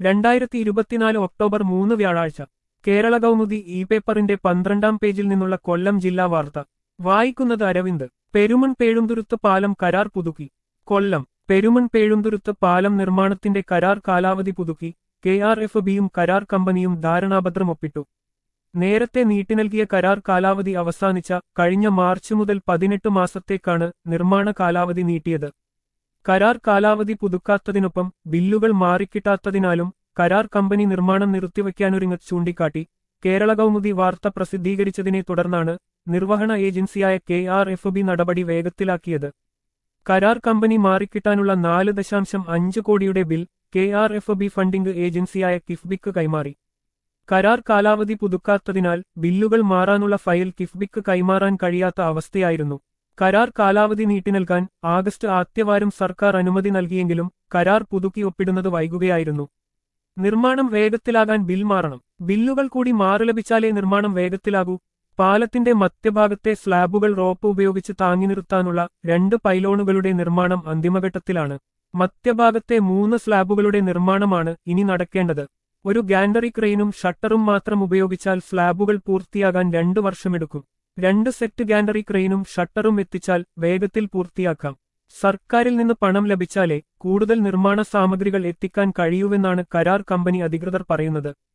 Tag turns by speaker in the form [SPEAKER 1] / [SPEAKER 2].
[SPEAKER 1] രണ്ടായിരത്തി ഇരുപത്തിനാല് ഒക്ടോബർ മൂന്ന് വ്യാഴാഴ്ച കേരള കൗമുദി ഇ പേപ്പറിന്റെ പന്ത്രണ്ടാം പേജിൽ നിന്നുള്ള കൊല്ലം ജില്ലാ വാർത്ത വായിക്കുന്നത് അരവിന്ദ് പെരുമൺ പേഴുംതുരുത്ത് പാലം കരാർ പുതുക്കി കൊല്ലം പെരുമൺ പേഴുംതുരുത്ത് പാലം നിർമ്മാണത്തിന്റെ കരാർ കാലാവധി പുതുക്കി കെ ആർ എഫ് ബിയും കരാർ കമ്പനിയും ധാരണാപത്രം ഒപ്പിട്ടു നേരത്തെ നീട്ടി നൽകിയ കരാർ കാലാവധി അവസാനിച്ച കഴിഞ്ഞ മാർച്ച് മുതൽ പതിനെട്ട് മാസത്തേക്കാണ് നിർമ്മാണ കാലാവധി നീട്ടിയത് കരാർ കാലാവധി പുതുക്കാത്തതിനൊപ്പം ബില്ലുകൾ മാറിക്കിട്ടാത്തതിനാലും കരാർ കമ്പനി നിർമ്മാണം നിർത്തിവെക്കാനൊരുങ്ങ ചൂണ്ടിക്കാട്ടി കേരള കൗമുദി വാർത്ത പ്രസിദ്ധീകരിച്ചതിനെ തുടർന്നാണ് നിർവഹണ ഏജൻസിയായ കെ ആർ എഫ് ബി നടപടി വേഗത്തിലാക്കിയത് കരാർ കമ്പനി മാറിക്കിട്ടാനുള്ള നാല് ദശാംശം അഞ്ച് കോടിയുടെ bill K R F B funding ഏജൻസിയായ കിഫ്ബിക്ക് കൈമാറി കരാർ കാലാവധി പുതുക്കാത്തതിനാൽ ബില്ലുകൾ മാറാനുള്ള ഫയൽ കിഫ്ബിക്ക് കൈമാറാൻ കഴിയാത്ത അവസ്ഥയായിരുന്നു കരാർ കാലാവധി നീട്ടി നൽകാൻ ആഗസ്റ്റ് ആദ്യവാരം സർക്കാർ അനുമതി നൽകിയെങ്കിലും കരാർ പുതുക്കി ഒപ്പിടുന്നത് വൈകുകയായിരുന്നു നിർമ്മാണം വേഗത്തിലാകാൻ ബിൽ മാറണം ബില്ലുകൾ കൂടി മാറി ലഭിച്ചാലേ നിർമ്മാണം വേഗത്തിലാകൂ പാലത്തിന്റെ മധ്യഭാഗത്തെ സ്ലാബുകൾ റോപ്പ് ഉപയോഗിച്ച് താങ്ങി നിർത്താനുള്ള രണ്ട് പൈലോണുകളുടെ നിർമ്മാണം അന്തിമഘട്ടത്തിലാണ് മധ്യഭാഗത്തെ മൂന്ന് സ്ലാബുകളുടെ നിർമ്മാണമാണ് ഇനി നടക്കേണ്ടത് ഒരു ഗാൻഡറി ക്രെയിനും ഷട്ടറും മാത്രം ഉപയോഗിച്ചാൽ സ്ലാബുകൾ പൂർത്തിയാകാൻ രണ്ടു വർഷമെടുക്കും രണ്ട് സെറ്റ് ഗാൻഡറി ക്രെയിനും ഷട്ടറും എത്തിച്ചാൽ വേഗത്തിൽ പൂർത്തിയാക്കാം സർക്കാരിൽ നിന്ന് പണം ലഭിച്ചാലേ കൂടുതൽ നിർമ്മാണ സാമഗ്രികൾ എത്തിക്കാൻ കഴിയൂവെന്നാണ് കരാർ കമ്പനി അധികൃതർ പറയുന്നത്